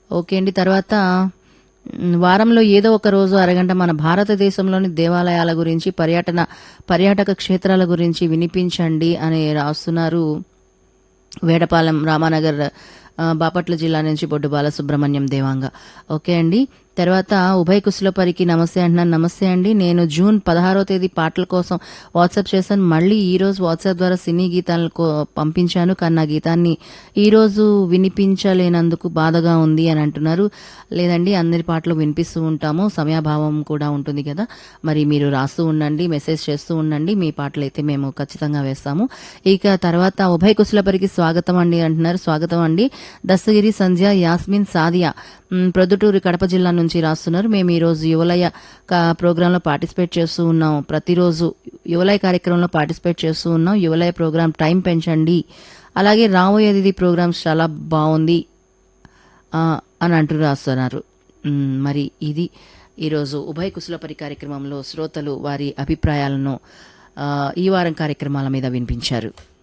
okay అండి తర్వాత మ్, వారంలో ఏదో ఒక రోజు అరగంట మన భారతదేశంలోని దేవాలయాల గురించి పర్యటన పర్యాటక క్షేత్రాల గురించి వినిపించండి అని రాస్తున్నారు వేడపాలెం రామానగర్ ఆ, బాపట్ల జిల్లా నుంచి బొడ్డు బాలసుబ్రహ్మణ్యం దేవాంగ ఓకే అండి తర్వాత ఉభయ కుశలపరికి నమస్తే అంటున్నాను నమస్తే అండి నేను జూన్ పదహారో తేదీ పాటల కోసం వాట్సాప్ చేశాను మళ్ళీ ఈ రోజు వాట్సాప్ ద్వారా సినీ గీతాలను కో- పంపించాను కానీ నా గీతాన్ని ఈ రోజు వినిపించలేనందుకు బాధగా ఉంది అని అంటున్నారు లేదండి అందరి పాటలు వినిపిస్తూ ఉంటాము సమయాభావం కూడా ఉంటుంది కదా మరి మీరు రాస్తూ ఉండండి మెసేజ్ చేస్తూ ఉండండి మీ పాటలు అయితే మేము ఖచ్చితంగా వేస్తాము ఇక తర్వాత ఉభయ కుశలపరికి స్వాగతం అండి అంటున్నారు స్వాగతం అండి దస్తగిరి సంధ్య యాస్మిన్ సాదియా మ్, ప్రొద్దుటూరు కడప జిల్లా నుంచి రాస్తున్నారు మేము ఈరోజు యువలయ కా- ప్రోగ్రాంలో పార్టిసిపేట్ చేస్తూ ఉన్నాం ప్రతిరోజు యువలయ కార్యక్రమంలో పార్టిసిపేట్ చేస్తూ ఉన్నాం యువలయ ప్రోగ్రాం టైం పెంచండి అలాగే రాబోయేది ప్రోగ్రామ్ చాలా బాగుంది ఆ, అని అంటూ రాస్తున్నారు మ్, మరి ఇది ఈరోజు ఉభయ కుశలపరి కార్యక్రమంలో శ్రోతలు వారి అభిప్రాయాలను ఆ, ఈ వారం కార్యక్రమాల మీద వినిపించారు